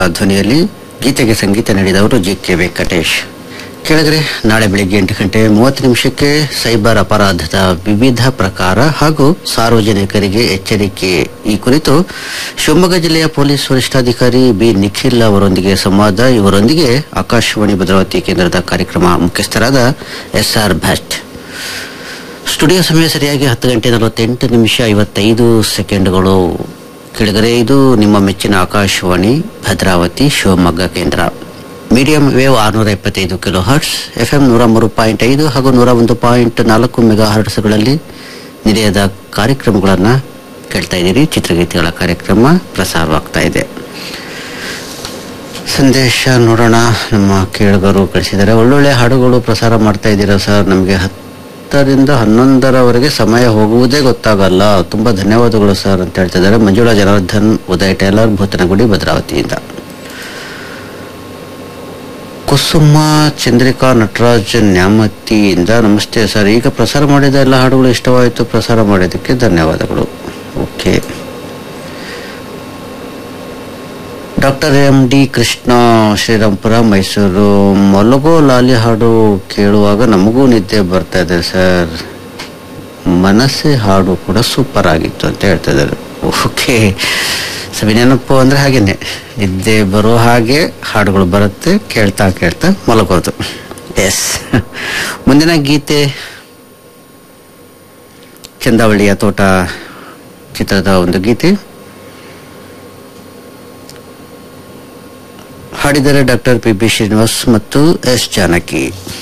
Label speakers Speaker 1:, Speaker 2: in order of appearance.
Speaker 1: ಧ್ವನಿಯಲ್ಲಿ ಗೀತೆಗೆ ಸಂಗೀತ ನೀಡಿದವರು ಜಿ ಕೆ ವೆಂಕಟೇಶ್ ಕೆಳಗರೆ ನಾಳೆ ಬೆಳಿಗ್ಗೆ ಎಂಟು ಗಂಟೆ ಮೂವತ್ತು ನಿಮಿಷಕ್ಕೆ ಸೈಬರ್ ಅಪರಾಧದ ವಿವಿಧ ಪ್ರಕಾರ ಹಾಗೂ ಸಾರ್ವಜನಿಕರಿಗೆ ಎಚ್ಚರಿಕೆ ಈ ಕುರಿತು ಶಿವಮೊಗ್ಗ ಜಿಲ್ಲೆಯ ಪೊಲೀಸ್ ವರಿಷ್ಠಾಧಿಕಾರಿ ಬಿ ನಿಖಿಲ್ ಅವರೊಂದಿಗೆ ಸಂವಾದ ಇವರೊಂದಿಗೆ ಆಕಾಶವಾಣಿ ಭದ್ರಾವತಿ ಕೇಂದ್ರದ ಕಾರ್ಯಕ್ರಮ ಮುಖ್ಯಸ್ಥರಾದ ಎಸ್ ಆರ್ ಭಟ್ ಸ್ಟುಡಿಯೋ ಸಮಯ ಸರಿಯಾಗಿ ಹತ್ತು ಗಂಟೆ ನಲವತ್ತೆಂಟು ನಿಮಿಷ ಐವತ್ತೈದು ಸೆಕೆಂಡ್ಗಳು ಕೆಳಗರೆ ಇದು ನಿಮ್ಮ ಮೆಚ್ಚಿನ ಆಕಾಶವಾಣಿ ಭದ್ರಾವತಿ ಶಿವಮೊಗ್ಗ ಕೇಂದ್ರ ಮೀಡಿಯಂ ವೇವ್ ಆರುನೂರ ಎಪ್ಪತ್ತೈದು ಕಿಲೋ ಹರ್ಟ್ಸ್ ಎಫ್ ಎಂ ನೂರ ಮೂರು ಪಾಯಿಂಟ್ ಐದು ಹಾಗೂ ನೂರ ಒಂದು ಪಾಯಿಂಟ್ ನಾಲ್ಕು ಮೆಗಾ ಹರ್ಟ್ಸ್ಗಳಲ್ಲಿ ನಿಲಯದ ಕಾರ್ಯಕ್ರಮಗಳನ್ನು ಕೇಳ್ತಾ ಇದ್ದೀರಿ ಚಿತ್ರಗೀತೆಗಳ ಕಾರ್ಯಕ್ರಮ ಪ್ರಸಾರವಾಗ್ತಾ ಇದೆ ಸಂದೇಶ ನೋಡೋಣ ನಮ್ಮ ಕೇಳುಗರು ಕಳಿಸಿದ್ದಾರೆ ಒಳ್ಳೊಳ್ಳೆ ಹಾಡುಗಳು ಪ್ರಸಾರ ಮಾಡ್ತಾ ಇದ್ದೀರಾ ಸರ್ ನಮಗೆ ಹತ್ತರಿಂದ ಹನ್ನೊಂದರವರೆಗೆ ಸಮಯ ಹೋಗುವುದೇ ಗೊತ್ತಾಗಲ್ಲ ತುಂಬಾ ಧನ್ಯವಾದಗಳು ಸರ್ ಅಂತ ಹೇಳ್ತಾ ಇದ್ದಾರೆ ಮಂಜುಳಾ ಜನಾರ್ದನ್ ಉದಯ್ ಟೈಲರ್ ಭೂತನಗುಡಿ ಭದ್ರಾವತಿಯಿಂದ ಕುಸುಮ ಚಂದ್ರಿಕಾ ನಟರಾಜ್ ನ್ಯಾಮತಿಯಿಂದ ನಮಸ್ತೆ ಸರ್ ಈಗ ಪ್ರಸಾರ ಮಾಡಿದ ಎಲ್ಲ ಹಾಡುಗಳು ಇಷ್ಟವಾಯಿತು ಪ್ರಸಾರ ಮಾಡಿದ್ದಕ್ಕೆ ಧನ್ಯವಾದಗಳು okay doctor M D Krishna Srirampura Mysuru ಮಲಗೋ ಲಾಲಿ ಹಾಡು ಕೇಳುವಾಗ ನಮಗೂ ನಿದ್ದೆ ಬರ್ತಾ ಇದೆ ಸರ್ ಮನಸ್ಸೆ ಹಾಡು ಕೂಡ ಸೂಪರ್ ಆಗಿತ್ತು ಅಂತ ಹೇಳ್ತಾ ಇದ್ದಾರೆ ಓಕೆ ಸವಿನೆನಪ್ಪು ಅಂದ್ರೆ ಹಾಗೇನೆ ನಿದ್ದೆ ಬರೋ ಹಾಗೆ ಹಾಡುಗಳು ಬರುತ್ತೆ ಕೇಳ್ತಾ ಕೇಳ್ತಾ ಮಲಗೋದು ಎಸ್ ಮುಂದಿನ ಗೀತೆ ಚಂದಾವಳಿಯ ತೋಟ ಚಿತ್ರದ ಒಂದು ಗೀತೆ ಹಾಡಿದರೆ ಡಾಕ್ಟರ್ ಪಿ ಬಿ ಶ್ರೀನಿವಾಸ್ ಮತ್ತು ಎಸ್ ಜಾನಕಿ